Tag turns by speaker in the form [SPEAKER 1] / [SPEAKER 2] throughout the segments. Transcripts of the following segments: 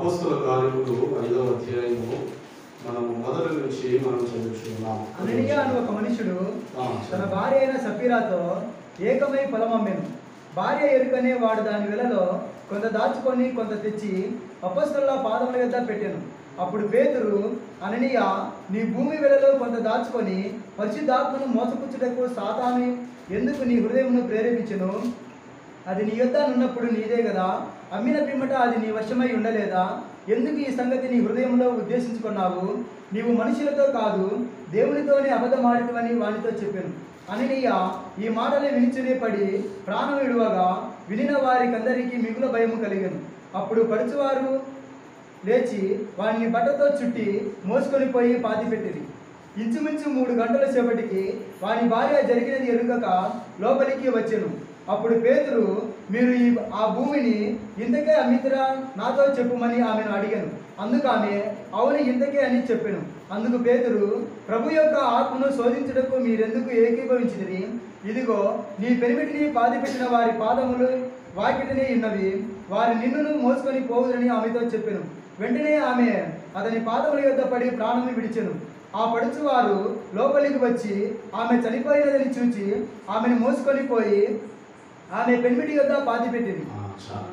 [SPEAKER 1] అపోస్తుల కార్యములు ఐదవ అధ్యాయము మనము మొదటి నుంచి మనం చదువుతున్నాం
[SPEAKER 2] అననీయ అను ఒక మనుషుడు
[SPEAKER 1] ఆ,
[SPEAKER 2] తన భార్య అయిన సఫీరాతో ఏకమై పొలం అమ్మెను భార్య ఎరుకనే వాడు దాని వెలలో కొంత దాచుకొని కొంత తెచ్చి అపస్తుల పాదముల యొద్ద పెట్టాను అప్పుడు పేతురు అననీయ నీ భూమి వెలలో కొంత దాచుకొని పరిశుద్ధాత్మను మోసపుచ్చుటకు సాతాను ఎందుకు నీ హృదయమును ప్రేరేపించెను అది నీ యొద్ద ఉన్నప్పుడు నీదే కదా అమ్మిన పిమ్మట అది నీ వశమై ఉండలేదా ఎందుకు ఈ సంగతి నీ హృదయంలో ఉద్దేశించుకున్నావు నీవు మనుషులతో కాదు దేవునితోనే అబద్ధమాడితవని వానితో చెప్పాను అననీయ ఈ మాటలు వినిచునే పడి ప్రాణం విడువగా వినిన వారికందరికీ మిగుల భయము కలిగను అప్పుడు పడుచువారు లేచి వాడిని బట్టతో చుట్టి మోసుకొని పోయి పాతిపెట్టిరి ఇంచుమించు మూడు గంటల సేపటికి వాని భార్య జరిగినది ఎరుగక లోపలికి వచ్చెను అప్పుడు పేతురు మీరు ఈ ఆ భూమిని ఇంతకే అమ్మితరా నాతో చెప్పుమని ఆమెను అడిగాను అందుకు ఆమె అవును ఇంతకే అని చెప్పాను అందుకు పేతురు ప్రభు యొక్క ఆత్మను శోధించుటకు మీరెందుకు ఏకీభవించినది ఇదిగో నీ పెనిమిటిని పాతిపెట్టిన వారి పాదములు వాకిటిని ఉన్నవి వారి నిన్నును మోసుకొని పోవుదని ఆమెతో చెప్పాను వెంటనే ఆమె అతని పాదముల యొద్ద పడి ప్రాణం విడిచెను ఆ పడుచువారు లోపలికి వచ్చి ఆమె చనిపోయినదని చూచి ఆమెను మోసుకొని పోయి ఆమె పెనిమిటి యొద్ద పాతిపెట్టింది
[SPEAKER 1] ఆ, చాలు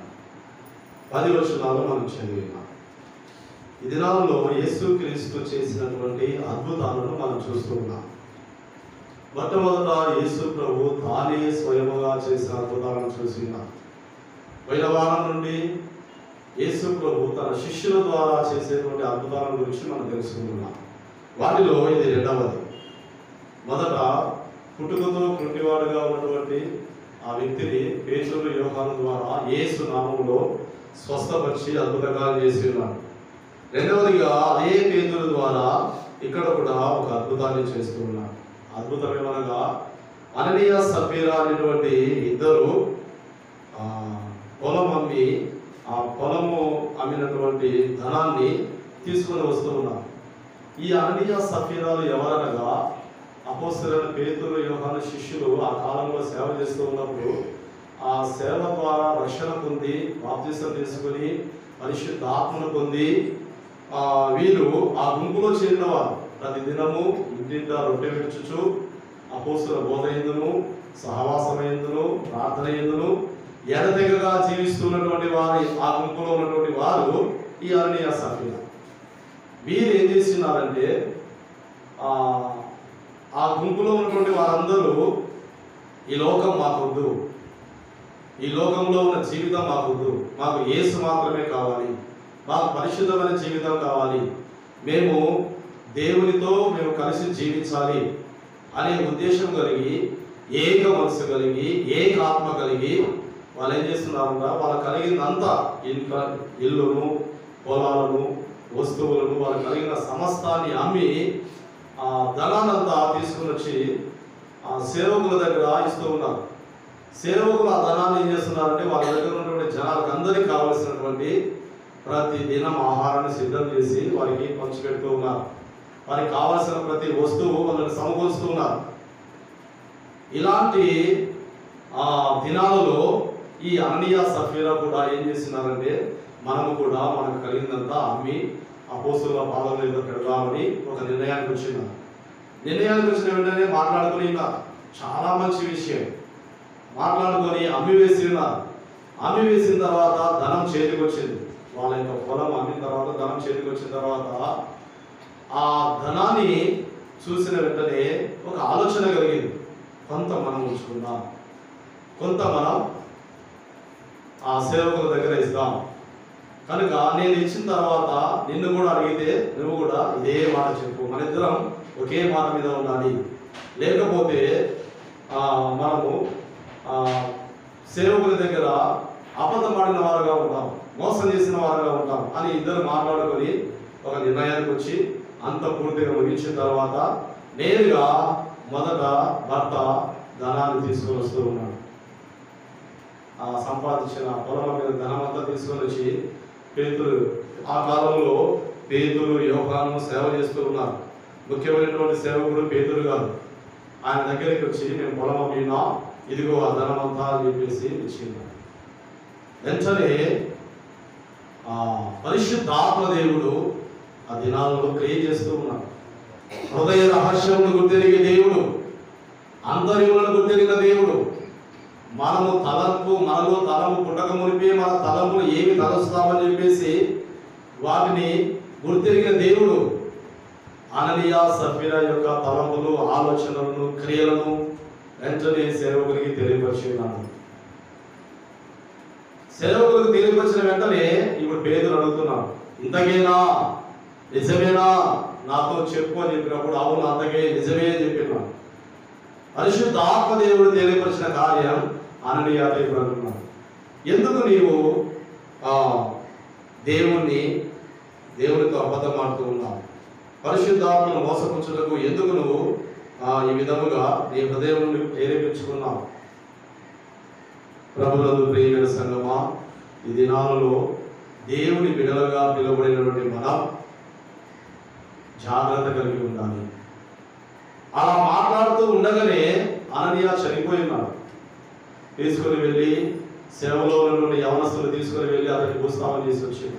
[SPEAKER 1] పది వచనాలు మనం చదివినాం ఈ దినాల్లో యేసుక్రీస్తు చేసినటువంటి అద్భుతాలను మనం చూస్తూ ఉన్నాం మొట్టమొదట యేసు ప్రభు తానే స్వయముగా చేసిన అద్భుతాలను చూసి ఉన్నాం పోయిన వారం నుండి యేసు ప్రభు తన శిష్యుల ద్వారా చేసేటువంటి అద్భుతాల గురించి మనం తెలుసుకుంటున్నాం వాటిలో ఇది రెండవది మొదట పుట్టుకతో కృటివాడుగా ఉన్నటువంటి ఆ వ్యక్తిని పేతురు యోహాను ద్వారా యేసు నామంలో స్వస్థపరిచి అద్భుతంగా చేసి ఉన్నాడు రెండవదిగా అదే పేతురు ద్వారా ఇక్కడ కూడా ఒక అద్భుతాన్ని చేస్తూ ఉన్నాడు అద్భుతం ఏమనగా అననీయ సఫీరా అనేటువంటి ఇద్దరు ఆ, పొలం అమ్మి ఆ పొలము అమ్మినటువంటి ధనాన్ని తీసుకొని వస్తూ ఉన్నారు ఈ అననీయ సఫీరాలు ఎవరనగా అపోస్తలైన పేతురు యోహాను శిష్యులు ఆ కాలంలో సేవ చేస్తూ ఉన్నప్పుడు ఆ సేవ ద్వారా రక్షణ పొంది బాప్తిసం తీసుకొని పరిశుద్ధ ఆత్మను పొంది ఆ వీరు ఆ గుంపులో చేరిన వారు ప్రతి దినము ఇంటింట రొట్టె విడుచుచు అపోస్తుల బోధ ఎందును సహవాసం ఎందును ప్రార్థన ఎందును ఎడతెగగా జీవిస్తున్నటువంటి వారి ఆ గుంపులో ఉన్నటువంటి వారు ఈ అరణ్య సఫీరా వీరు ఏం చేస్తున్నారంటే ఆ ఆ గుంపులో ఉన్నటువంటి వారందరూ ఈ లోకం మాకొద్దు ఈ లోకంలో ఉన్న జీవితం మాకొద్దు మాకు యేసు మాత్రమే కావాలి మాకు పరిశుద్ధమైన జీవితం కావాలి మేము దేవునితో మేము కలిసి జీవించాలి అనే ఉద్దేశం కలిగి ఏక మనసు కలిగి ఏక ఆత్మ కలిగి వాళ్ళు ఏం చేస్తున్నారంట వాళ్ళు కలిగిందంతా ఇంట్లో ఇల్లును పొలాలను వస్తువులను వాళ్ళు కలిగిన సమస్తాన్ని అమ్మి ఆ ధనానంతా తీసుకుని వచ్చి ఆ సేవకుల దగ్గర ఇస్తూ ఉన్నారు సేవకులు ఆ ధనాన్ని ఏం చేస్తున్నారంటే వాళ్ళ దగ్గర ఉన్నటువంటి జనాలకు అందరికీ కావలసినటువంటి ప్రతి దినం ఆహారాన్ని సిద్ధం చేసి వారికి పంచిపెడుతూ ఉన్నారు వారికి కావలసిన ప్రతి వస్తువు వాళ్ళని సమకూరుస్తూ ఉన్నారు ఇలాంటి ఆ దినాలలో ఈ అననీయ సఫీరా కూడా ఏం చేస్తున్నారంటే మనము కూడా మనకు కలిగిందంతా అమ్మి అపోస్తుల పాదం మీద పెడదామని ఒక నిర్ణయానికి వచ్చింది నిర్ణయానికి వచ్చిన వెంటనే మాట్లాడుకుని ఉన్నారు. చాలా మంచి విషయం మాట్లాడుకొని అమ్మి వేసి ఉన్నారు అమ్మి వేసిన తర్వాత ధనం చేతికి వచ్చింది వాళ్ళ యొక్క పొలం అమ్మిన తర్వాత ధనం చేతికి వచ్చిన తర్వాత ఆ ధనాన్ని చూసిన వెంటనే ఒక ఆలోచన కలిగింది కొంత మనం ఉంచుకుందాం కొంత మనం ఆ సేవకుల దగ్గర ఇస్తాం కనుక నేను ఇచ్చిన తర్వాత నిన్ను కూడా అడిగితే నువ్వు కూడా ఇదే మాట చెప్పు మన ఇద్దరం ఒకే మాట మీద ఉండాలి లేకపోతే ఆ, మనము ఆ, సేవకుల దగ్గర అబద్ధమాడిన వారుగా ఉంటాం మోసం చేసిన వారుగా ఉంటాం అని ఇద్దరు మాట్లాడుకొని ఒక నిర్ణయానికి వచ్చి అంత పూర్తిగా ముగించిన తర్వాత నేరుగా మొదట భర్త ధనాన్ని తీసుకొని వస్తూ ఉన్నాడు ఆ సంపాదించిన పొలం మీద ధనమంతా తీసుకొని వచ్చి పేతులు ఆ కాలంలో పేతులు యోగాను సేవ చేస్తూ ఉన్నారు ముఖ్యమైనటువంటి సేవకుడు పేతులు గారు ఆయన దగ్గరికి వచ్చి నేను పొలం అమ్మినా ఇదిగో ఆ ధనమంతా అని చెప్పేసి ఇచ్చింది వెంటనే ఆ పరిశుద్ధాత్మ దేవుడు ఆ దినాలలో క్రియ చేస్తూ ఉన్నాడు హృదయ రహస్యమును గుర్తెరిగే దేవుడు అంతర్యములను గుర్తెరిగిన దేవుడు మనము తలంపు మనలో తలంపు పుట్టక మునిపే మన తలంపులు ఏమి తలస్తామని చెప్పేసి వాటిని గుర్తెరిగిన దేవుడు అననీయ సభ్యుల యొక్క తలంపులు ఆలోచనలను క్రియలను వెంటనే సేవకునికి తెలియపరిచినాడు సేవకులకు తెలియపరిచిన వెంటనే ఇప్పుడు పేదలు అడుగుతున్నాడు ఇంతకేనా నిజమేనా నాతో చెప్పు అని చెప్పినప్పుడు అవును అంతకే నిజమే అని చెప్పినాడు పరిశుద్ధ ఆత్మదేవుడు తెలియపరిచిన కార్యం అననీయ ఇప్పుడు అంటున్నాడు ఎందుకు నీవు ఆ దేవుణ్ణి దేవునితో అబద్ధం ఆడుతూ ఉన్నావు పరిశుద్ధాత్మను మోసపుచ్చుటకు ఎందుకు నువ్వు ఆ, ఈ విధముగా నీ హృదయం నుండి ప్రేరేపించుకున్నావు ప్రభులందు ప్రియమైన సంగమా ఈ దినాలలో దేవుని బిడలుగా పిలువబడినటువంటి మనం జాగ్రత్త కలిగి ఉండాలి అలా మాట్లాడుతూ ఉండగానే అననీయ చనిపోయి ఉన్నాడు తీసుకుని వెళ్ళి సేవలో ఉన్నటువంటి యవనస్తులు తీసుకుని వెళ్ళి అతనికి భూస్థాపన చేసి వచ్చింది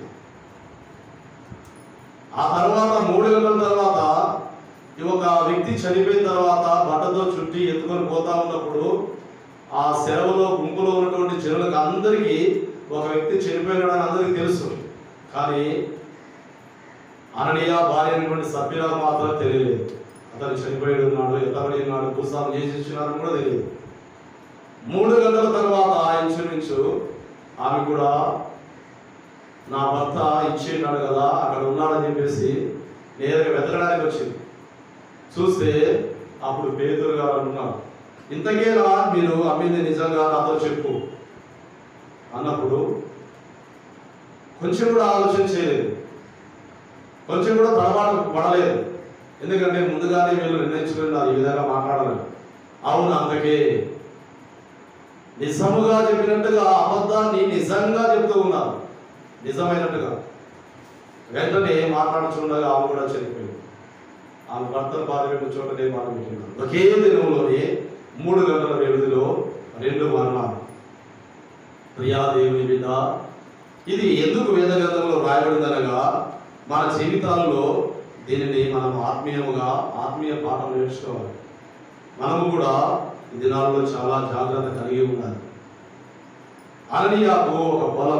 [SPEAKER 1] ఆ తర్వాత మూడు గంటల తర్వాత ఈ ఒక వ్యక్తి చనిపోయిన తర్వాత బట్టతో చుట్టి ఎత్తుకొని పోతా ఉన్నప్పుడు ఆ సెలవులో గుంపులో ఉన్నటువంటి జనులకు అందరికీ ఒక వ్యక్తి చనిపోయినాడని అందరికీ తెలుసు కానీ అననీయ భార్య అయినటువంటి సభ్యులకు మాత్రం తెలియలేదు అతను చనిపోయి ఉన్నాడు ఎత్తబడి ఉన్నాడు పుస్తకం చేసి ఇచ్చినారని కూడా తెలియదు మూడు గంటల తర్వాత ఇంచుమించు ఆమె కూడా నా భర్త ఇచ్చేన్నాడు కదా అక్కడ ఉన్నాడని చెప్పేసి నేరుగా వెతకడానికి వచ్చింది చూస్తే అప్పుడు పేదరు గారు అంటున్నారు ఇంతకేనా మీరు అమ్మింది నిజంగా నాతో చెప్పు అన్నప్పుడు కొంచెం కూడా ఆలోచన చేయలేదు కొంచెం కూడా తడబాటు పడలేదు ఎందుకంటే ముందుగానే వీళ్ళు నిర్ణయించుకున్నారు ఈ విధంగా మాట్లాడాలని అవును అంతకే నిజముగా చెప్పినట్టుగా అబద్ధాన్ని నిజంగా చెప్తూ ఉన్నారు నిజమైనట్టుగా వెంటనే మాట్లాడుచుండగా ఆమె కూడా చనిపోయింది ఆమె భర్తను బాధ పెట్టిన చోటనే మాట పెట్టినారు ఒకే దినంలోనే మూడు గంటల వ్యవధిలో రెండు మరణాలు ప్రియాదేవుని బిడ్డ ఇది ఎందుకు వేద గ్రంథంలో రాయబడిందనగా మన జీవితాల్లో దీనిని మనం ఆత్మీయముగా ఆత్మీయ పాఠం నేర్చుకోవాలి మనము కూడా ఈ దినాల్లో చాలా జాగ్రత్త కలిగి ఉండాలి అననీయాకు ఒక పొలం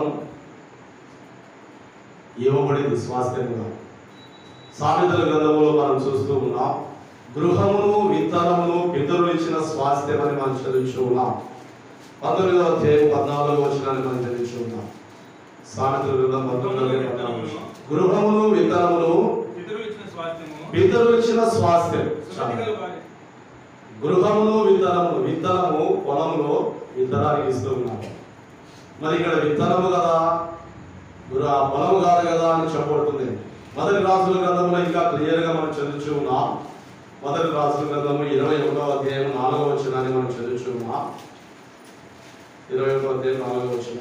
[SPEAKER 1] ఇవ్వబడింది స్వాస్థ్యముగా సామెతల గ్రంథంలో మనం చూస్తూ ఉన్నాం గృహమును విత్తనమును పితరులు ఇచ్చిన స్వాస్థ్యం అని మనం చదివించు ఉన్నాం పంతొమ్మిదవ అధ్యాయం పద్నాలుగో వచనాన్ని మనం చదివించు ఉన్నాం సామెతల గ్రంథం పంతొమ్మిదవ పద్నాలుగు గృహమును విత్తనమును
[SPEAKER 3] పితరులు ఇచ్చిన స్వాస్థ్యము
[SPEAKER 1] పితరులు ఇచ్చిన స్వాస్థ్యం
[SPEAKER 3] సున్నతి గల వారి
[SPEAKER 1] గృహమును విత్తనము విత్తనము పొలంలో విత్తనానికి ఇస్తూ ఉన్నాము మరి ఇక్కడ విత్తనము కదా గురు ఆ పొలము కాదు కదా అని చెప్పబడుతుంది మొదటి రాసుల గ్రంథంలో ఇంకా క్లియర్ గా మనం చదువుచు ఉన్నాం మొదటి రాసుల గ్రంథము ఇరవై ఒకటో అధ్యాయం నాలుగో వచ్చినాన్ని మనం చదువుచు ఉన్నాం ఇరవై ఒకటో అధ్యాయం నాలుగో వచ్చిన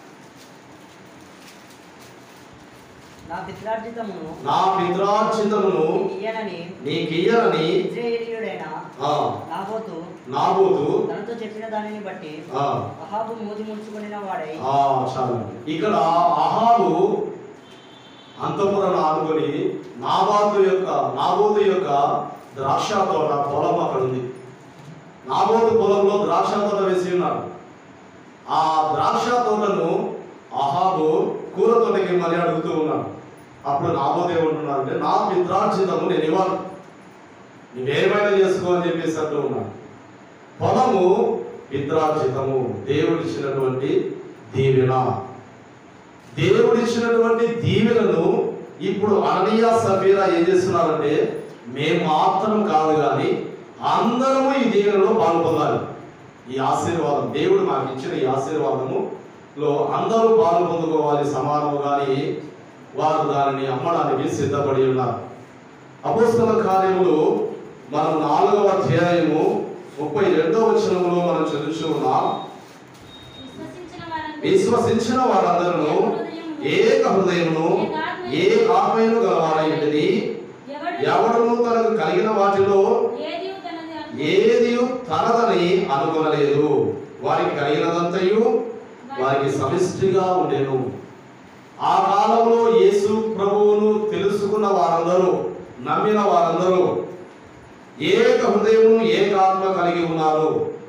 [SPEAKER 4] నా పిత్రార్జితమును
[SPEAKER 1] నా పిత్రార్జితమును
[SPEAKER 4] ఇయ్యనని
[SPEAKER 1] నీకియ్యనని
[SPEAKER 4] ఇజ్రాయేలీయుడైన
[SPEAKER 1] ఆ,
[SPEAKER 4] నాబోతు
[SPEAKER 1] నాబోతు
[SPEAKER 4] తనతో చెప్పిన దానిని బట్టి
[SPEAKER 1] ఆ,
[SPEAKER 4] అహాబు మూతి ముడుచుకుని వాడై
[SPEAKER 1] ఆ, చాలు ఇక్కడ అహాబు అంతపురం ఆనుకొని నాబాతు యొక్క నాబోతు యొక్క ద్రాక్ష తోట పొలం అక్కడ ఉంది నాబోతు పొలంలో ద్రాక్ష తోట వేసి ఉన్నాడు ఆ ద్రాక్ష తోటను అహాబు కూర తోటకి మళ్ళీ అడుగుతూ ఉన్నాడు అప్పుడు నాబోతు ఏమంటున్నాడు అంటే నా పిత్రార్జితము నేను ఇవ్వను నువ్వేమైనా చేసుకో అని చెప్పేసి అంటూ ఉన్నాడు పొలము పిత్రార్జితము దేవుడిచ్చినటువంటి దీవెన దేవుడిచ్చినటువంటి దీవెనను ఇప్పుడు అననీయ సఫీరా ఏం చేస్తున్నారంటే మేము మాత్రం కాదు కానీ అందరము ఈ దీవెనలో పాల్పొందాలి ఈ ఆశీర్వాదం దేవుడు మాకు ఇచ్చిన ఈ ఆశీర్వాదము లో అందరూ పాలు పొందుకోవాలి సమానము కానీ వారు దానిని అమ్మడానికి సిద్ధపడి ఉన్నారు అపోస్తల కార్యములు మనం నాలుగవ అధ్యాయము ముప్పై రెండవ వచనంలో మనం చదువుతూ ఉన్నాం
[SPEAKER 5] విశ్వసించిన వారందరూ
[SPEAKER 1] విశ్వసించిన వారందరూ ఏక హృదయమును ఏక ఆత్మీయులు గలవారైనది
[SPEAKER 5] ఎవడు
[SPEAKER 1] ఎవడును తనకు కలిగిన వాటిలో
[SPEAKER 5] ఏది తనది అను-
[SPEAKER 1] ఏది తనదని అనుకొనలేదు వారికి కలిగినదంతయు వారికి సమిష్టిగా ఉండేను ఆ కాలంలో యేసు ప్రభువును తెలుసుకున్న వారందరూ నమ్మిన వారందరూ ఏక హృదయమును ఏకాత్మ కలిగి ఉన్నారు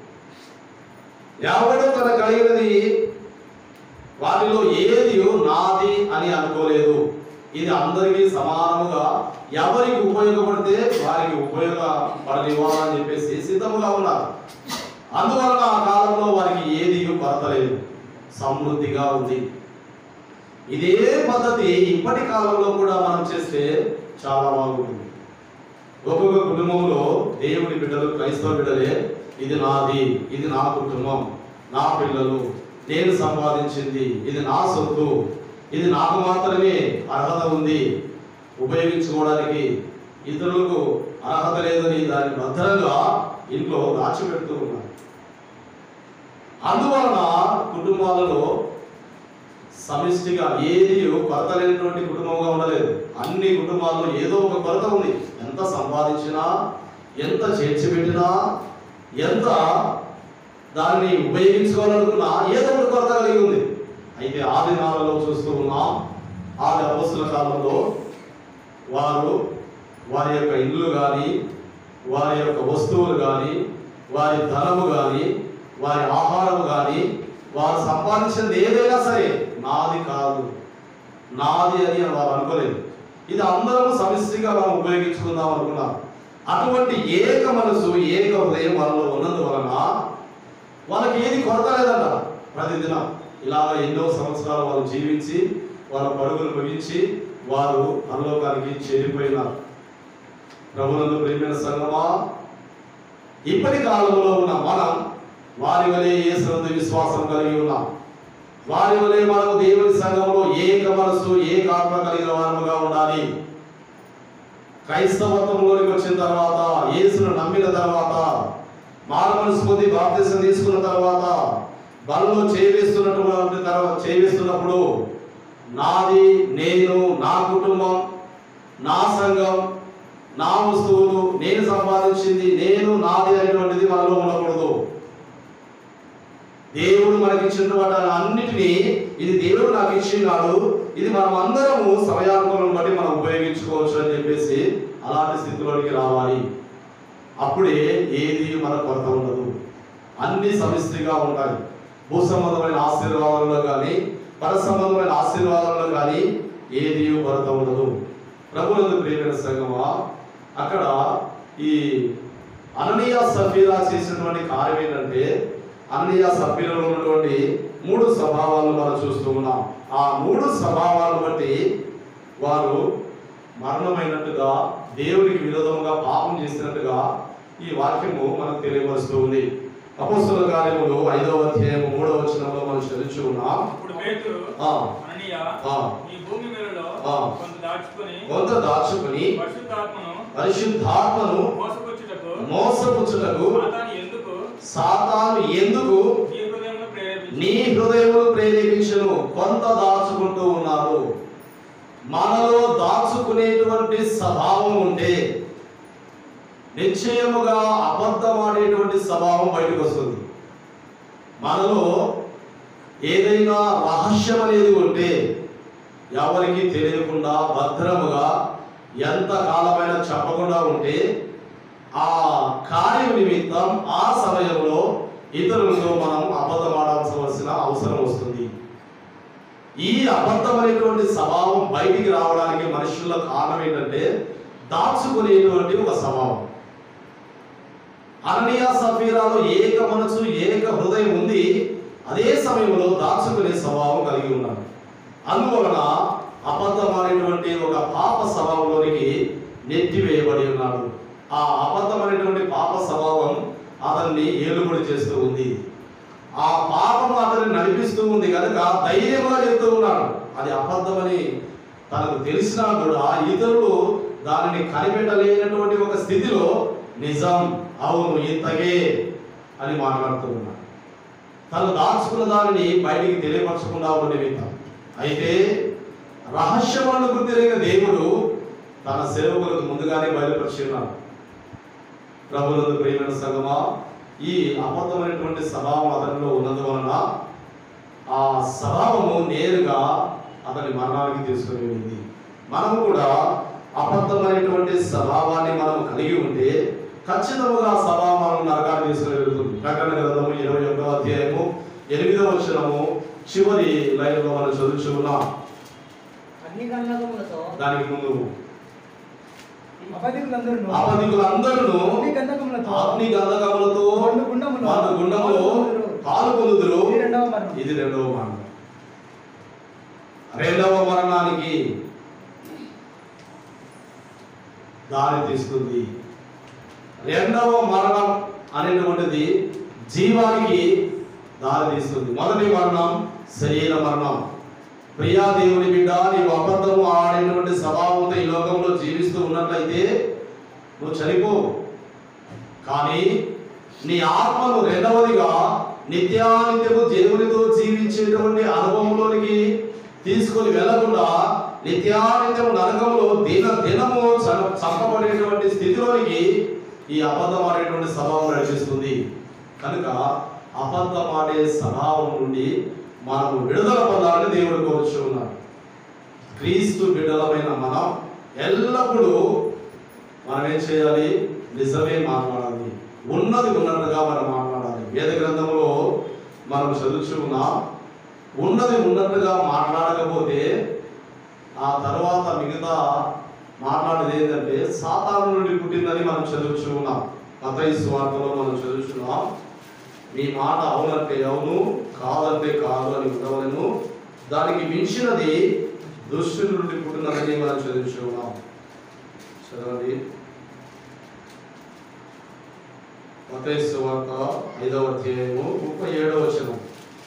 [SPEAKER 1] ఎవడు తన కలిగినది వాటిలో ఏది నాది అని అనుకోలేదు ఇది అందరికీ సమానముగా ఎవరికి ఉపయోగపడితే వారికి ఉపయోగపడనివ్వాలని చెప్పేసి సిద్ధముగా ఉన్నారు అందువలన ఆ కాలంలో వారికి ఏది కొరత లేదు సమృద్ధిగా ఉంది ఇదే పద్ధతి ఇప్పటి కాలంలో కూడా మనం చేస్తే చాలా బాగుంటుంది ఒక్కొక్క కుటుంబంలో దేవుడి బిడ్డలు క్రైస్తవ బిడ్డలే ఇది నాది ఇది నా కుటుంబం నా పిల్లలు నేను సంపాదించింది ఇది నా సొత్తు ఇది నాకు మాత్రమే అర్హత ఉంది ఉపయోగించుకోవడానికి ఇతరులకు అర్హత లేదని దాన్ని భద్రంగా ఇంట్లో దాచిపెడుతూ ఉన్నారు అందువలన కుటుంబాలలో సమిష్టిగా ఏది కొరత లేనటువంటి కుటుంబంగా ఉండలేదు అన్ని కుటుంబాల్లో ఏదో ఒక కొరత ఉంది ఎంత సంపాదించినా ఎంత చేర్చిపెట్టినా ఎంత దాన్ని ఉపయోగించుకోవాలనుకున్నా ఏదో ఒక కొరత కలిగి ఉంది అయితే ఆ దినాలలో చూస్తూ ఉన్నాం ఆ అపస్తుల కాలంలో వారు వారి యొక్క ఇల్లు కానీ వారి యొక్క వస్తువులు కానీ వారి ధనము కానీ వారి ఆహారం కానీ వారు సంపాదించినది ఏదైనా సరే నాది కాదు నాది అని వారు అనుకోలేదు ఇది అందరం సమిష్టిగా మనం ఉపయోగించుకుందాం అనుకున్నారు అటువంటి ఏక మనసు ఏక హృదయం వాళ్ళలో ఉన్నందువలన వాళ్ళకి ఏది కొరత లేదంట ప్రతిదినం ఇలాగ ఎన్నో సంవత్సరాలు వాళ్ళు జీవించి వాళ్ళ పరుగులు ముగించి వారు పరలోకానికి చేరిపోయినారు ప్రభునందు ప్రేమైన సంగమా ఇప్పటి కాలంలో ఉన్న మనం వారి వలె యేసునందు విశ్వాసం కలిగి ఉన్నాం వారి వలె మనకు దేవుని సంఘంలో ఏక మనసు ఏకాత్మ కలిగిన వారముగా ఉండాలి క్రైస్తవత్వంలోనికి వచ్చిన తర్వాత యేసును నమ్మిన తర్వాత మానవనసు పొంది బాప్తిసం తీసుకున్న తర్వాత బలలో చేవేస్తున్నటువంటి తర్వాత చేవేస్తున్నప్పుడు నాది నేను నా కుటుంబం నా సంఘం నా వస్తువులు నేను సంపాదించింది నేను నాది అనేటువంటిది మనలో ఉండకూడదు దేవుడు మనకి ఇచ్చిన వాటి అన్నిటినీ ఇది దేవుడు నాకు ఇచ్చినాడు ఇది మనం అందరము సమయానుకూలం బట్టి మనం ఉపయోగించుకోవచ్చు అని చెప్పేసి అలాంటి స్థితిలోనికి రావాలి అప్పుడే ఏది మన కొరత ఉండదు అన్ని సమిష్టిగా ఉంటాయి భూ సంబంధమైన ఆశీర్వాదాలలో కానీ పర సంబంధమైన ఆశీర్వాదాలలో కానీ ఏది కొరత ఉండదు ప్రభునందు ప్రియమైన సంగమా అక్కడ ఈ అననీయ సఫీరా చేసినటువంటి కార్యం ఏంటంటే అననీయ సఫీరాలో ఉన్నటువంటి మూడు స్వభావాలను మనం చూస్తూ ఉన్నాం ఆ మూడు స్వభావాలను బట్టి వారు మరణమైనట్టుగా దేవునికి విరోధంగా పాపం చేసినట్టుగా ఈ వాక్యము మనకు తెలియపరుస్తూ ఉంది అపోస్తుల కార్యములు ఐదవ అధ్యాయము మూడవ వచనంలో మనం చదువుచు ఉన్నాం
[SPEAKER 3] ఇప్పుడు పేతురు
[SPEAKER 1] ఆ,
[SPEAKER 3] అననీయ
[SPEAKER 1] ఆ.
[SPEAKER 3] ఈ భూమి మీదలో
[SPEAKER 1] ఆ.
[SPEAKER 3] కొంత దాచుకొని
[SPEAKER 1] కొంత దాచుకుని
[SPEAKER 3] పరిశుద్ధాత్మను
[SPEAKER 1] పరిశుద్ధాత్మను
[SPEAKER 3] మోసపుచ్చుటకు
[SPEAKER 1] మోసపుచ్చుటకు
[SPEAKER 3] సాతాను ఎందుకు
[SPEAKER 1] సాతాను ఎందుకు
[SPEAKER 3] నీ హృదయంలో ప్రేరేపించి
[SPEAKER 1] నీ హృదయమును ప్రేరేపించును కొంత దాచుకుంటూ ఉన్నారు మనలో దాచుకునేటువంటి స్వభావం ఉంటే నిశ్చయముగా అబద్ధమాడేటువంటి స్వభావం బయటకు వస్తుంది మనలో ఏదైనా రహస్యం అనేది ఉంటే ఎవరికి తెలియకుండా భద్రముగా ఎంత కాలమైనా చెప్పకుండా ఉంటే ఆ కార్యం నిమిత్తం ఆ సమయంలో ఇతరులతో మనం అబద్ధమాడాల్సిన అవసరం వస్తుంది ఈ అబద్ధమైనటువంటి స్వభావం బయటికి రావడానికి మనుషుల కారణం ఏంటంటే దాచుకునేటువంటి ఒక స్వభావం అననీయ సఫీరాలో ఏక మనసు ఏక హృదయం ఉంది అదే సమయంలో దాచుకునే స్వభావం కలిగి ఉన్నాడు అందువలన అబద్ధమైనటువంటి ఒక పాప స్వభావంలోనికి నెట్టివేయబడి ఉన్నాడు ఆ అబద్ధమైనటువంటి పాప స్వభావం అతన్ని ఏలుబడి చేస్తూ ఉంది ఆ పాపం అతన్ని నడిపిస్తూ ఉంది కనుక ధైర్యంగా చెప్తూ ఉన్నాడు అది అబద్ధమని తనకు తెలిసినా కూడా ఇతరులు దానిని కనిపెట్టలేనటువంటి ఒక స్థితిలో నిజం అవును ఇంతగే అని మాట్లాడుతూ ఉన్నాడు తను దాచుకున్న దానిని బయటికి తెలియపరచకుండా ఉండే విధం అయితే రహస్యములను గుర్తిరిగిన దేవుడు తన సేవకులకు ముందుగానే బయలుపరిచి ఉన్నాడు ప్రభునందు ప్రియమైన సంగమా ఈ అబద్ధమైనటువంటి స్వభావం అతనిలో ఉన్నందువలన ఆ స్వభావము నేరుగా అతని మరణానికి తీసుకుని వెళ్ళింది మనం కూడా అబద్ధమైనటువంటి స్వభావాన్ని మనం కలిగి ఉంటే ఖచ్చితంగా ఆ స్వభావం మనం నరకాన్ని తీసుకుని వెళ్తుంది ప్రకటన గ్రంథము ఇరవై ఒకటో అధ్యాయము ఎనిమిదవ వచనము చివరి లైన్లో మనం చదువుచు ఉన్నాం
[SPEAKER 4] అగ్ని గంధకములతో
[SPEAKER 1] దానికి ముందు
[SPEAKER 2] అపధికులందరూ
[SPEAKER 1] అపధికులందరూ
[SPEAKER 2] అగ్ని గంధకములతో
[SPEAKER 1] అగ్ని గంధకములతో
[SPEAKER 2] మండు గుండములో
[SPEAKER 1] మండు గుండములో పాలు పొందుదురు
[SPEAKER 2] ఇది రెండవ మరణం.
[SPEAKER 1] ఇది రెండవ మరణం రెండవ మరణానికి దారి తీస్తుంది రెండవ మరణం అనేటువంటిది జీవానికి దారి తీస్తుంది మొదటి మరణం శరీర మరణం ప్రియా దేవుని బిడ్డ నీవు అబద్ధము ఆడినటువంటి స్వభావంతో ఈ లోకంలో జీవిస్తూ ఉన్నట్లయితే నువ్వు చనిపోవు కానీ నీ ఆత్మను రెండవదిగా నిత్యానిత్యము దేవునితో జీవించేటువంటి అనుభవంలోనికి తీసుకొని వెళ్లకుండా నిత్యానిత్యము నరకంలో దిన దినము చ- చంపబడేటువంటి స్థితిలోనికి ఈ అబద్ధం ఆడేటువంటి స్వభావం నడిపిస్తుంది కనుక అబద్ధం ఆడే స్వభావం నుండి మనము విడుదల పొందాలని దేవుడు కోరుచు ఉన్నాడు క్రీస్తు బిడ్డలమైన మనం ఎల్లప్పుడూ మనం ఏం చేయాలి నిజమే మాట్లాడాలి ఉన్నది ఉన్నట్టుగా మనం మాట్లాడాలి వేద గ్రంథంలో మనం చదువుచున్నాం ఉన్నది ఉన్నట్టుగా మాట్లాడకపోతే ఆ తర్వాత మిగతా మాట్లాడేది ఏంటంటే సాతాను నుండి పుట్టిందని మనం చదువుచు ఉన్నాం మతయి స్వార్థలో మనం చదువుచున్నాం మీ మాట అవునంటే అవును కాదంటే కాదు అని ఉండవలను దానికి మించినది దుష్టుడి నుండి పుట్టినదని మనం చదువుచు ఉన్నాం చదవండి మతయి సువార్త ఐదవ అధ్యాయము ముప్పై ఏడవ వచనం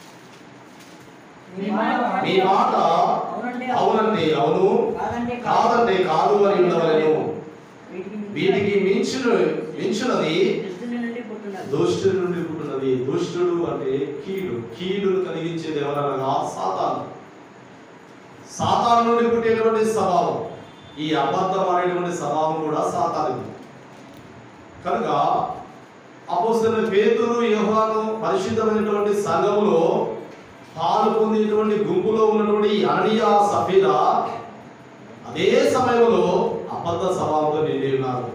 [SPEAKER 4] మీ మాట
[SPEAKER 1] మీ మాట
[SPEAKER 4] అవునంటే
[SPEAKER 1] అవునంటే అవును
[SPEAKER 4] కాదంటే
[SPEAKER 1] కాదంటే కాదు అని ఉండవలను
[SPEAKER 4] వీటికి
[SPEAKER 1] వీటికి మించిన మించినది
[SPEAKER 4] దుష్టుని నుండి పుట్టినది
[SPEAKER 1] దుష్టుడి నుండి పుట్టినది దుష్టుడు అంటే కీడు కీడును కలిగించేది ఎవరనగా సాతాను సాతాను నుండి పుట్టేటువంటి స్వభావం ఈ అబద్ధం అనేటువంటి స్వభావం కూడా సాతానిది కనుక అపోస్తున్న పేతురు యోహాను పరిశుద్ధమైనటువంటి సంఘములో పాలు పొందేటువంటి గుంపులో ఉన్నటువంటి ఈ అననీయ సఫీరా అదే సమయంలో అబద్ధ స్వభావంతో నిండి ఉన్నారు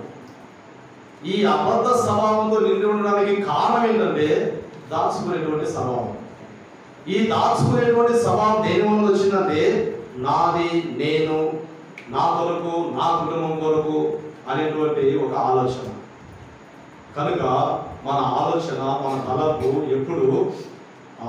[SPEAKER 1] ఈ అబద్ధ స్వభావంతో నిండి ఉండడానికి కారణం ఏంటంటే దాచుకునేటువంటి స్వభావం ఈ దాచుకునేటువంటి స్వభావం దేని వల్ల వచ్చిందంటే నాది నేను నా కొరకు నా కుటుంబం కొరకు అనేటువంటి ఒక ఆలోచన కనుక మన ఆలోచన మన తలపు ఎప్పుడు ఆ,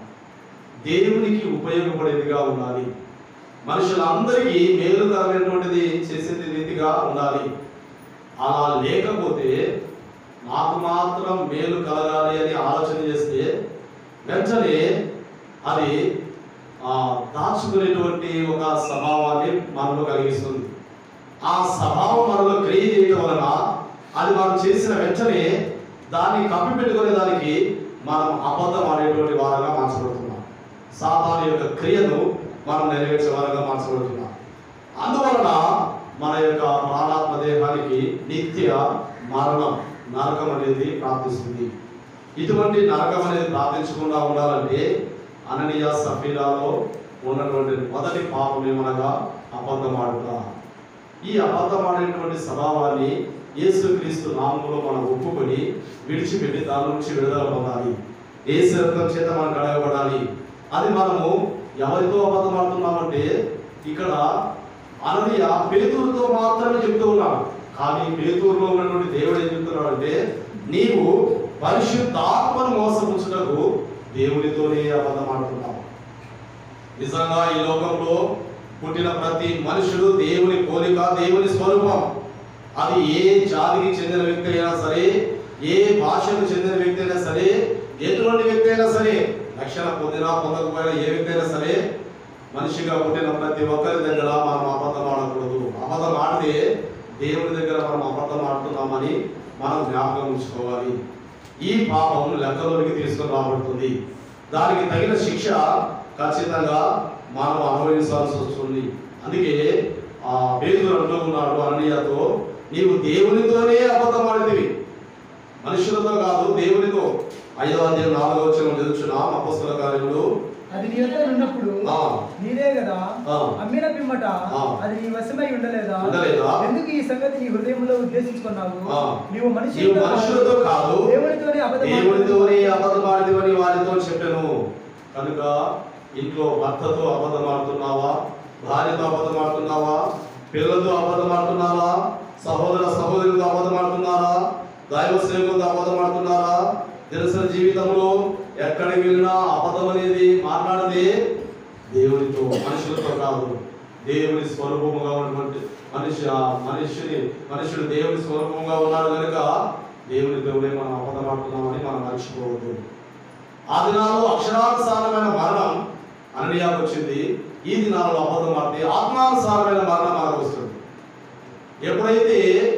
[SPEAKER 1] దేవునికి ఉపయోగపడేదిగా ఉండాలి మనుషులందరికీ మేలుకరమైనటువంటిది చేసేది రీతిగా ఉండాలి అలా లేకపోతే నాకు మాత్రం మేలు కలగాలి అని ఆలోచన చేస్తే వెంటనే అది ఆ, దాచుకునేటువంటి ఒక స్వభావాన్ని మనలో కలిగిస్తుంది ఆ స్వభావం మనలో క్రియ చేయడం వలన అది మనం చేసిన వెంటనే దాన్ని కప్పిపెట్టుకునే దానికి మనం అబద్ధం ఆడేటువంటి వారంగా మార్చబడుతున్నాం సాతాను యొక్క క్రియను మనం నెరవేర్చే వారంగా మార్చబడుతున్నాం అందువలన మన యొక్క ప్రాణాత్మ దేహానికి నిత్య మరణం నరకం అనేది ప్రాప్తిస్తుంది ఇటువంటి నరకం అనేది ప్రార్థించకుండా ఉండాలంటే అననీయ సఫీరాలో ఉన్నటువంటి మొదటి పాపం ఏమనగా అబద్ధం ఆడుట ఈ అబద్ధం ఆడేటువంటి స్వభావాన్ని యేసుక్రీస్తు నామంలో మనం ఒప్పుకొని విడిచిపెట్టి దాని నుంచి విడుదల పొందాలి యేసు రక్తం చేత మనం కడగబడాలి అది మనము ఎవరితో అబద్ధం ఆడుతున్నామంటే ఇక్కడ అననీయ పేతూరుతో మాత్రమే చెప్తూ ఉన్నాడు కానీ పేతూరులో ఉన్నటువంటి దేవుడు ఏం చెప్తున్నాడు అంటే నీవు పరిశుద్ధాత్మను మోసపుచ్చుటకు దేవునితోనే అబద్ధం ఆడుతున్నావు నిజంగా ఈ లోకంలో పుట్టిన ప్రతి మనుషుడు దేవుని పోలిక దేవుని స్వరూపం అది ఏ జాతికి చెందిన వ్యక్తి అయినా సరే ఏ భాషకు చెందిన వ్యక్తి అయినా సరే ఎటువంటి వ్యక్తి అయినా సరే రక్షణ పొందినా పొందకపోయినా ఏ వ్యక్తి అయినా సరే మనిషిగా పుట్టిన ప్రతి ఒక్కరి దగ్గర మనం అబద్ధం ఆడకూడదు అబద్ధం ఆడితే దేవుని దగ్గర మనం అబద్ధం ఆడుతున్నామని మనం జ్ఞాపకం ఉంచుకోవాలి ఈ పాపం లెక్కలోనికి తీసుకొని రాబడుతుంది దానికి తగిన శిక్ష ఖచ్చితంగా మనం అనుభవించాల్సి వస్తుంది అందుకే ఆ పేదలు అంటూ ఉన్నాడు అననీయతో నీవు దేవునితోనే అబద్ధం ఆడితివి మనుషులతో కాదు దేవునితో ఐదో అధ్యాయం నాలుగో వచ్చిన చదువుచున్నాం అపస్తుల కార్యములు
[SPEAKER 2] అది నీ వద్ద ఉన్నప్పుడు
[SPEAKER 1] ఆ.
[SPEAKER 2] నీదే కదా
[SPEAKER 1] ఆ.
[SPEAKER 2] అమ్మిన పిమ్మట
[SPEAKER 1] ఆ.
[SPEAKER 2] అది నీ వశమై ఉండలేదా
[SPEAKER 1] ఉండలేదా?
[SPEAKER 2] ఎందుకు ఈ సంగతి నీ హృదయంలో ఉద్దేశించుకున్నావు
[SPEAKER 1] ఆ.
[SPEAKER 2] నీవు
[SPEAKER 1] నీవు
[SPEAKER 2] మనుషులతో
[SPEAKER 1] మనుషులతో కాదు
[SPEAKER 2] దేవునితోనే అబద్ధం
[SPEAKER 1] దేవునితోనే అబద్ధమాడిదివని వారితో చెప్పాను కనుక ఇంట్లో భర్తతో అబద్ధమాడుతున్నావా భార్యతో అబద్ధమాడుతున్నావా పిల్లలతో అబద్ధమాడుతున్నారా సహోదర సహోదరులతో అబద్ధమాడుతున్నారా దైవ సేవకులతో అబద్ధమాడుతున్నారా దినసరి జీవితంలో ఎక్కడికి వెళ్ళినా అబద్ధం అనేది మాట్లాడదే దేవునితో మనుషులతో కాదు దేవుని స్వరూపముగా ఉన్నటువంటి మనిషి ఆ మనుషుని మనుషుడు దేవుని స్వరూపంగా ఉన్నాడు కనుక దేవునితోనే మనం అబద్ధమాడుతున్నామని మనం మర్చిపోవద్దు ఆ దినాల్లో అక్షరానుసారమైన మరణం అననీయాకు వచ్చింది ఈ దినాల్లో అబద్ధం ఆడితే ఆత్మానుసారమైన మరణం మనకు వస్తుంది ఎప్పుడైతే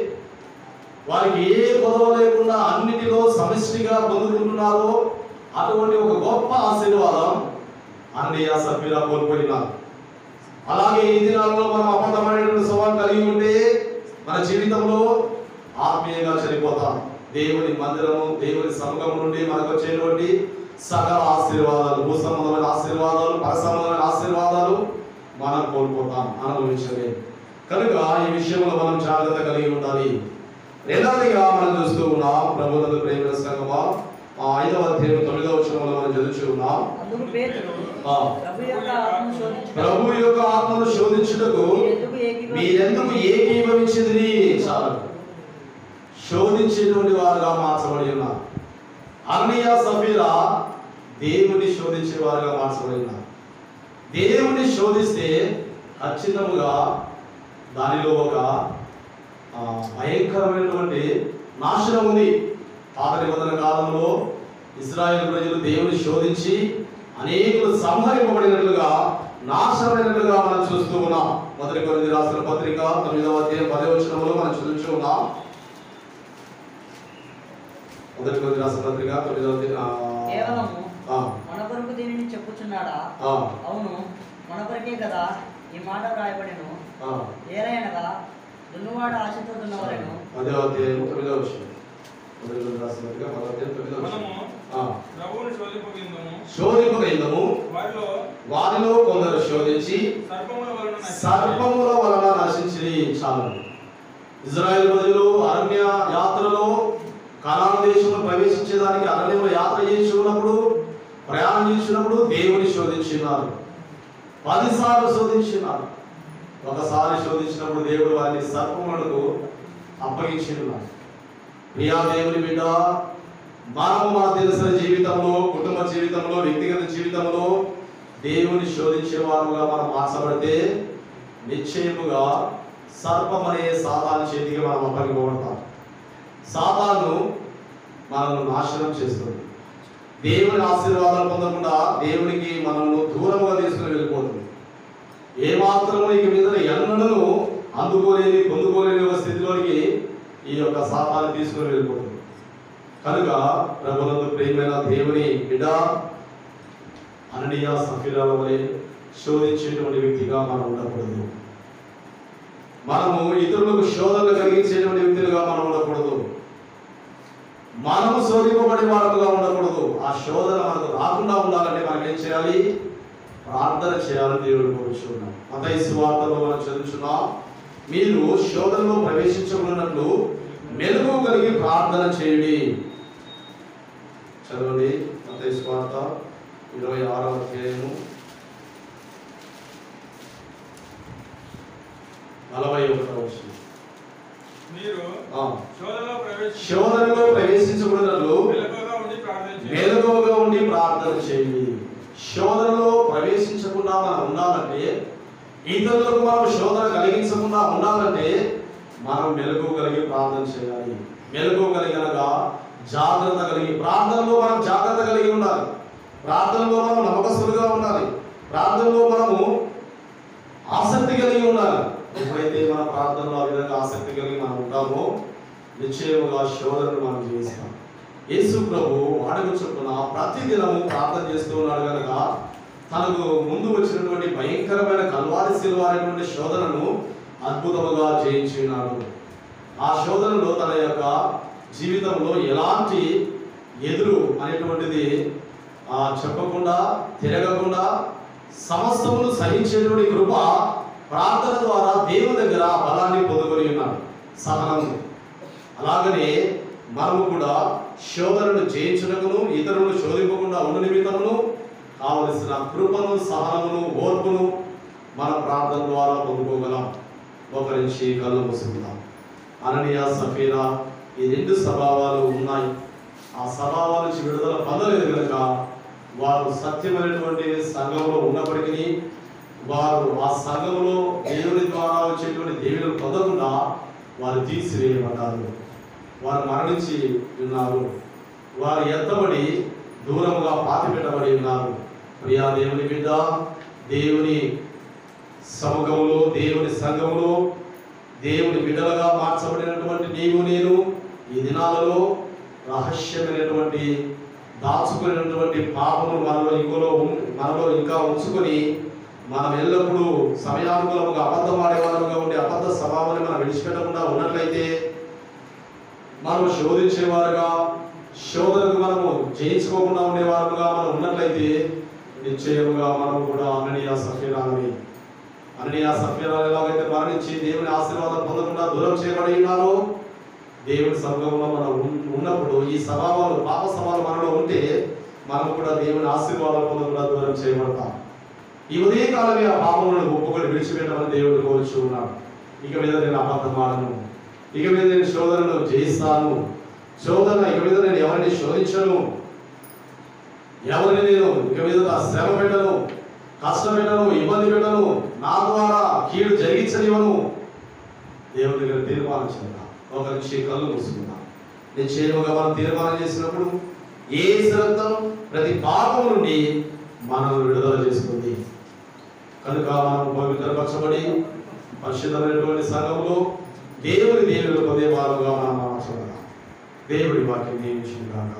[SPEAKER 1] వారికి ఏ కొదవ లేకుండా అన్నిటిలో సమిష్టిగా పొందుకుంటున్నారో అటువంటి ఒక గొప్ప ఆశీర్వాదం అన్నయ్య సభ్యుల కోల్పోయినారు అలాగే ఈ దినాల్లో మనం అబద్ధమైనటువంటి స్వభావం కలిగి ఉంటే మన జీవితంలో ఆత్మీయంగా చనిపోతాం దేవుని మందిరము దేవుని సముఖం నుండి మనకు వచ్చేటువంటి సకల ఆశీర్వాదాలు భూ సంబంధమైన ఆశీర్వాదాలు పర సంబంధమైన ఆశీర్వాదాలు మనం కోల్పోతాం అనుభవించలేదు కనుక ఈ విషయంలో మనం జాగ్రత్త కలిగి ఉండాలి రెండవదిగా మనం చూస్తూ ఉన్నాం ప్రభుత్వ ప్రేమ సంగమా ఆ ఐదవ అధ్యాయం తొమ్మిదవ వచనంలో మనం చదువుతూ ఉన్నాం
[SPEAKER 4] అందుకు పేతురు
[SPEAKER 1] ఆ,
[SPEAKER 4] ప్రభు యొక్క ఆత్మను శోధించుటకు
[SPEAKER 1] ప్రభు యొక్క ఆత్మను శోధించుటకు
[SPEAKER 4] మీరెందుకు ఏకీభవించి-
[SPEAKER 1] మీరెందుకు ఏకీభవించింది చాలు శోధించేటువంటి వారుగా మార్చబడి ఉన్నారు అన్నయ్య సఫీరా దేవుని శోధించే వారుగా మార్చబడి ఉన్నారు దేవుని శోధిస్తే ఖచ్చితంగా దానిలో ఒక ఆ, భయంకరమైనటువంటి నాశనం ఉంది పాత నిబంధన కాలంలో ఇస్రాయేల్ ప్రజలు దేవుని శోధించి అనేకులు సంహరింపబడినట్లుగా నాశనమైనట్లుగా మనం చూస్తూ ఉన్నాం మొదటి కొరింథీ రాసిన పత్రిక తొమ్మిదవ అధ్యాయం పదవ వచనంలో మనం చూస్తూ ఉన్నాం మొదటి కొరింథీ రాసిన పత్రిక తొమ్మిదవ అధ్యాయం, ఆ,
[SPEAKER 4] కేవలము
[SPEAKER 1] ఆ,
[SPEAKER 4] మన కొరకు దీనిని చెప్పుచున్నాడా
[SPEAKER 1] ఆ,
[SPEAKER 4] అవును మన కొరకే కదా ఈ మాట వ్రాయబడెను
[SPEAKER 1] ఆ.
[SPEAKER 4] ఏలయనగా దున్నువాడు ఆశతో దున్నవలను
[SPEAKER 1] పదవ అధ్యాయం తొమ్మిదవ వచనం మొదటి కొరింథీ రాసిన పత్రిక పదవ అధ్యాయం తొమ్మిదవ వచనం
[SPEAKER 3] మనము
[SPEAKER 1] ఆ.
[SPEAKER 3] ప్రభువుని శోధింపగిందము
[SPEAKER 1] శోధింపు గ్రంథము
[SPEAKER 3] వారిలో
[SPEAKER 1] వారిలో కొందరు శోధించి
[SPEAKER 3] సర్పముల వలన నశించి
[SPEAKER 1] సర్పముల వలన నశించి చాలు ఇజ్రాయెల్ ప్రజలు అరణ్య యాత్రలో కనాన్ దేశంలో ప్రవేశించేదానికి అరణ్యంలో యాత్ర చేసి ఉన్నప్పుడు ప్రయాణం చేసినప్పుడు దేవుని శోధించినారు పదిసార్లు శోధించినారు ఒకసారి శోధించినప్పుడు దేవుడు వారిని సర్పములకు అప్పగించినారు ప్రియా దేవుని బిడ్డ మనము మన దినసరి జీవితంలో కుటుంబ జీవితంలో వ్యక్తిగత జీవితంలో దేవుని శోధించే వారుగా మనం మార్చబడితే నిశ్చయముగా సర్పం అనే సాతాను చేతికి మనం అప్పగిపోబడతాం సాతాను మనల్ని నాశనం చేస్తుంది దేవుని ఆశీర్వాదాలు పొందకుండా దేవునికి మనల్ని దూరముగా తీసుకుని వెళ్ళిపోతుంది ఏ మాత్రము ఇక మీద ఎన్నడూ అందుకోలేని పొందుకోలేని ఒక స్థితిలోనికి ఈ యొక్క సాతాన్ని తీసుకుని వెళ్ళిపోతుంది కనుక ప్రభునందు ప్రేమైన దేవుని బిడ్డ అననీయ సఫీరాల వలె శోధించేటువంటి వ్యక్తిగా మనం ఉండకూడదు మనము ఇతరులకు శోధనలు కలిగించేటువంటి వ్యక్తులుగా మనం ఉండకూడదు మనము శోధింపబడి వాడుగా ఉండకూడదు ఆ శోధన మనకు రాకుండా ఉండాలంటే మనం ఏం చేయాలి ప్రార్థన చేయాలని దేవుడు కోరుచున్నాం మతయి సువార్తలో మనం చదువుచున్నాం మీరు శోధనలో ప్రవేశించకున్నట్లు మెలుగు కలిగి ప్రార్థన చేయండి చదవండి మతయి సువార్త ఇరవై ఆరవ అధ్యాయము నలభై ఒకటవ వచనం.
[SPEAKER 3] మీరు
[SPEAKER 1] ఆ
[SPEAKER 3] శోధనలో ప్రవేశించి
[SPEAKER 1] శోధనలో ప్రవేశించకూడదు
[SPEAKER 3] మెలకువగా ఉండి ప్రార్థన చేయండి.
[SPEAKER 1] మేలుకోగా ఉండి ప్రార్థన చేయండి శోధనలో ప్రవేశించకుండా మనం ఉండాలంటే ఇతరులకు మనం శోధన కలిగించకుండా ఉండాలంటే మనం మెలకు కలిగి ప్రార్థన చేయాలి మెలకు కలిగినగా జాగ్రత్త కలిగి ప్రార్థనలో మనం జాగ్రత్త కలిగి ఉండాలి ప్రార్థనలో మనం నమ్మకస్తులుగా ఉండాలి ప్రార్థనలో మనము ఆసక్తి కలిగి ఉండాలి ఎప్పుడైతే మన ప్రార్థనలో ఆ విధంగా ఆసక్తి కలిగి మనం ఉంటామో నిశ్చయముగా శోధనను మనం చేస్తాం యేసు ప్రభు వాడుక చొప్పున ప్రతి దినము ప్రార్థన చేస్తూ ఉన్నాడు కనుక తనకు ముందు వచ్చినటువంటి భయంకరమైన కల్వారి శిలువ అనేటువంటి శోధనను అద్భుతముగా జయించినాడు ఆ శోధనలో తన యొక్క జీవితంలో ఎలాంటి ఎదురు అనేటువంటిది ఆ చెప్పకుండా తిరగకుండా సమస్తమును సహించేటువంటి కృప ప్రార్థన ద్వారా దేవుని దగ్గర ఆ బలాన్ని పొందుకొని ఉన్నాడు సహనము అలాగనే మనము కూడా శోధనను జయించుటకును ఇతరులను శోధింపకుండా ఉండు నిమిత్తమును కావలసిన కృపను సహనమును ఓర్పును మన ప్రార్థన ద్వారా పొందుకోగలం ఒక నుంచి కళ్ళు మూసుకుందాం అననీయ సఫీరా ఈ రెండు స్వభావాలు ఉన్నాయి ఆ స్వభావాల నుంచి విడుదల పొందలేదు కనుక వారు సత్యమైనటువంటి సంఘంలో ఉన్నప్పటికీ వారు ఆ సంఘంలో దేవుని ద్వారా వచ్చేటువంటి దేవుని పొందకుండా వారు తీసివేయబడ్డారు వారు మరణించి ఉన్నారు వారు ఎత్తబడి దూరంగా పాతిపెట్టబడి ఉన్నారు ప్రియా దేవుని బిడ్డ దేవుని సముఖంలో దేవుని సంఘంలో దేవుని బిడ్డలుగా మార్చబడినటువంటి నీవు నేను ఈ దినాలలో రహస్యమైనటువంటి దాచుకునేటువంటి పాపము మనలో ఇంకోలో ఉం- మనలో ఇంకా ఉంచుకొని మనం ఎల్లప్పుడూ సమయానుకూలముగా అబద్ధం ఆడేవారుగా ఉండి అబద్ధ స్వభావాన్ని మనం విడిచిపెట్టకుండా ఉన్నట్లయితే మనం శోధించేవారుగా శోధనకు మనము జయించుకోకుండా ఉండేవారుగా మనం ఉన్నట్లయితే నిశ్చయముగా మనం కూడా అననీయ సఫీరాలని అననీయ సఫీరాలు ఎలాగైతే మరణించి దేవుని ఆశీర్వాదం పొందకుండా దూరం చేయబడి ఉన్నారో దేవుని సంఘంలో మనం ఉన్- ఉన్నప్పుడు ఈ స్వభావాలు పాప స్వభావాలు మనలో ఉంటే మనం కూడా దేవుని ఆశీర్వాదం పొందకుండా దూరం చేయబడతాం ఈ ఉదయ కాలమే ఆ పాపములను ఒప్పుకొని విడిచిపెట్టమని దేవుడు కోరుచు ఉన్నాడు ఇక మీద నేను అబద్ధం ఆడను ఇక మీద నేను శోధనను జయిస్తాను శోధన ఇక మీద నేను ఎవరిని శోధించను ఎవరిని నేను ఇక మీద శ్రమ పెట్టను కష్టం పెట్టను ఇబ్బంది పెట్టను నా ద్వారా కీడు జరిగించనివ్వను దేవుని దగ్గర తీర్మానం చేద్దాం ఒక నుంచి కళ్ళు మూసుకుందాం నిశ్చయముగా మనం తీర్మానం చేసినప్పుడు ఏ శ్రద్ధం ప్రతి పాపం నుండి మనం విడుదల చేసుకుంది కనుక మనం పవిత్రపరచబడి పరిశుద్ధమైనటువంటి సంఘంలో దేవుని దేవుని పొందే వారుగా మనం మార్చబడాలి దేవుడి వాక్యం నియమించుగాక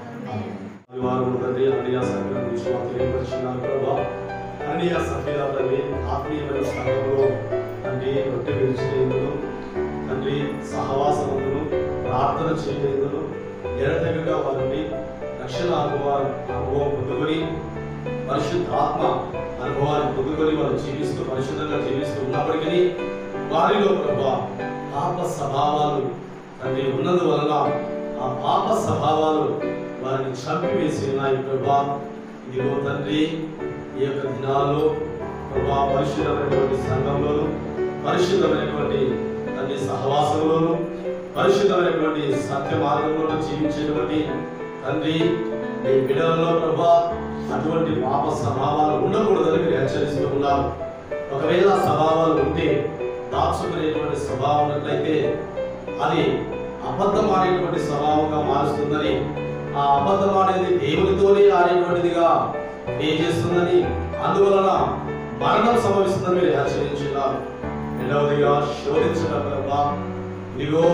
[SPEAKER 1] వారు తండ్రి అనియా సభ్యుల గురించి మాకు తెలియపరిచినారు ప్రభా అనియా సభ్యుల తండ్రి ఆత్మీయమైన సంఘంలో తండ్రి రొట్టె విరిచేందును తండ్రి సహవాసమును ప్రార్థన చేయలేదును ఎడతెగగా వారిని రక్షణ అనుభవాలు అనుభవం పొందుకొని పరిశుద్ధాత్మ అనుభవాన్ని పొందుకొని వారు జీవిస్తూ పరిశుద్ధంగా జీవిస్తూ ఉన్నప్పటికీ వారిలో ప్రభా పాప స్వభావాలు తండ్రి ఉన్నందువలన ఆ పాప స్వభావాలు వారిని చంపివేసి ఉన్నాయి ప్రభా ఇదిగో తండ్రి ఈ యొక్క దినాల్లో ప్రభా పరిశుద్ధమైనటువంటి సంఘంలోను పరిశుద్ధమైనటువంటి తండ్రి సహవాసంలోను పరిశుద్ధమైనటువంటి సత్య మార్గంలో జీవించేటువంటి తండ్రి మీ బిడ్డలలో ప్రభా అటువంటి పాప స్వభావాలు ఉండకూడదని మీరు హెచ్చరిస్తూ ఉన్నారు ఒకవేళ ఆ స్వభావాలు ఉంటే దాచుకునేటువంటి స్వభావం ఉన్నట్లయితే అది అబద్ధం ఆడేటువంటి స్వభావంగా మారుస్తుందని ఆ అబద్ధం అనేది దేవునితోనే ఆడేటువంటిదిగా చేస్తుందని అందువలన మరణం సంభవిస్తుందని మీరు హెచ్చరించున్నారు రెండవదిగా శోధించడం ప్రభా ఇదిగో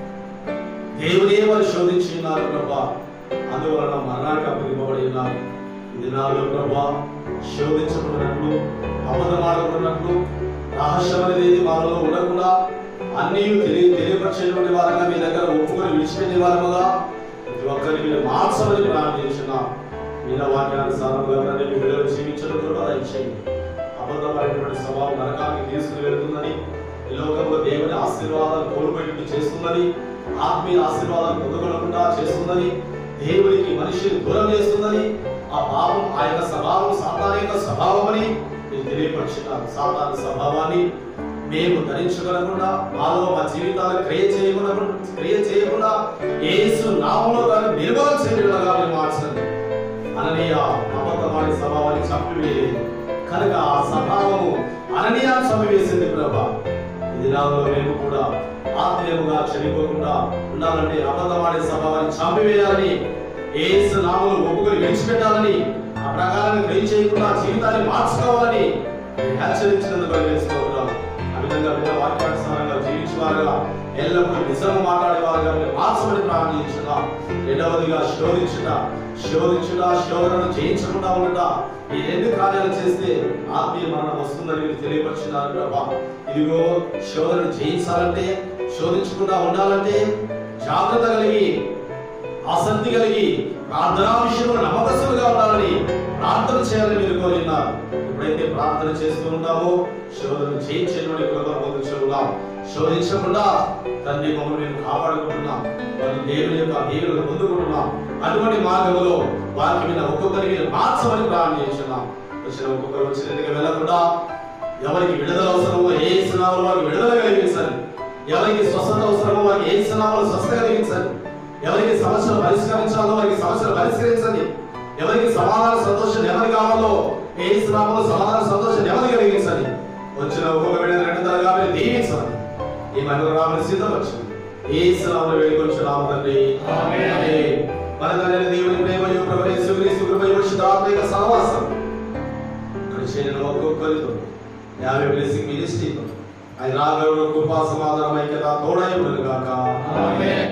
[SPEAKER 1] దేవుడే వారు శోధించి ఉన్నారు ప్రభా అందువలన మరణానికి అప్పగింపబడి ఉన్నారు ఈ దినాల్లో ప్రభా శోధించబడినట్లు అబద్ధమాడబడినట్లు రహస్యం అనేది మనలో ఉండకుండా అన్ని తెలియ తెలియపరిచేటువంటి వారంగా మీ దగ్గర ఒప్పుకొని విడిచిపెట్టే వారముగా ప్రతి ఒక్కరిని మీరు మార్చమని ప్రార్థించున్నాం మీద వాక్యానుసారంగా తండ్రి మీ బిడ్డలు జీవించడం కూడా దయచేయండి అబద్ధమైనటువంటి స్వభావం నరకానికి తీసుకుని వెళ్తుందని ఈ లోకంలో దేవుని ఆశీర్వాదాలు కోల్పోయేట్టు చేస్తుందని ఆత్మీయ ఆశీర్వాదాలు పొందకుండా చేస్తుందని దేవునికి మనిషిని దూరం చేస్తుందని ఆ పాపం ఆ యొక్క స్వభావం సాతాన యొక్క స్వభావం అని మీరు తెలియపరిచినారు సాతాన స్వభావాన్ని మేము ధరించగలకుండా మాలో మా జీవితాలు క్రియ చేయకుండా క్రియ చేయకుండా యేసు నామంలో దాన్ని నిర్మూలన చేయగలగా మేము మార్చండి అననీయ అబద్ధమాడి స్వభావాన్ని చంపివేయలేదు కనుక ఆ స్వభావము అననీయ చంపివేసింది ప్రభా ఈ దినాల్లో మేము కూడా ఆత్మీయముగా చనిపోకుండా ఉండాలంటే అబద్ధమాడే స్వభావాన్ని చంపివేయాలని ఏసు నామలు ఒప్పుకొని విడిచిపెట్టాలని ఆ ప్రకారంగా క్రియ చేయకుండా జీవితాన్ని మార్చుకోవాలని మీరు హెచ్చరించినందుకు వేసుకోగలం ఆ విధంగా విన్న వాక్యానుసారంగా జీవించేవారుగా ఎల్లప్పుడూ నిజము మాట్లాడేవారుగా మీరు మార్చమని ప్రార్థించున్నాం రెండవదిగా శోధించుట శోధించుట శోధనను చేయించకుండా ఉండట ఈ రెండు కార్యాలు చేస్తే ఆత్మీయ మరణం వస్తుందని మీరు తెలియపరిచినారు ప్రభా ఇదిగో శోధనను జయించాలంటే శోధించకుండా ఉండాలంటే జాగ్రత్త కలిగి ఆసక్తి కలిగి ప్రార్థనా విషయంలో నమ్మకస్తులుగా ఉండాలని ప్రార్థన చేయాలని మీరు కోరినారు ఎప్పుడైతే ప్రార్థన చేస్తూ ఉంటామో శోధన జయించేటువంటి కృప పొందుతున్నాం శోధించకుండా తండ్రి మమ్మల్ని మేము కాపాడుకుంటున్నాం వారి దేవుని యొక్క దేవుని పొందుకుంటున్నాం అటువంటి మార్గంలో వారికి మీద ఒక్కొక్కరికి మీరు మార్చమని ప్రార్థన చేస్తున్నాం వచ్చిన ఒక్కొక్కరు వచ్చిన ఎందుకు వెళ్ళకుండా ఎవరికి విడుదల అవసరమో ఏ ఇస్తున్నామో వారికి విడుదల కలిగించండి ఎవరికి స్వస్థత అవసరమో వారికి ఏ ఇస్తున్నామో స్వస్థత కలిగించండి ఎవరికి సమస్యలు పరిష్కరించాలో వారికి సమస్యలు పరిష్కరించండి ఎవరికి సమాధాన సంతోషం ఎవరు కావాలో ఏ ఇస్తున్నామో సమాధాన సంతోషం ఎవరు కలిగించండి వచ్చిన ఒక్కొక్క విడుదల రెండు తరగా మీరు దీవించండి ఈ మనకు రామని సిద్ధపరచండి ఏ ఇస్తున్నామో వేడుకొచ్చున్నాము తండ్రి ఆమేన్. మన తండ్రి దేవుని ప్రేమయు ప్రభు యేసుక్రీస్తు కృపయు శుద్ధాత్మిక సహవాసం ఇక్కడ చేరిన ఒక్కొక్కరితో యాభై బ్లెస్సింగ్ మినిస్ట్రీతో ఆయన రాగల కృపా సమాధానం ఐక్యత తోడై ఉండను గాక ఆమేన్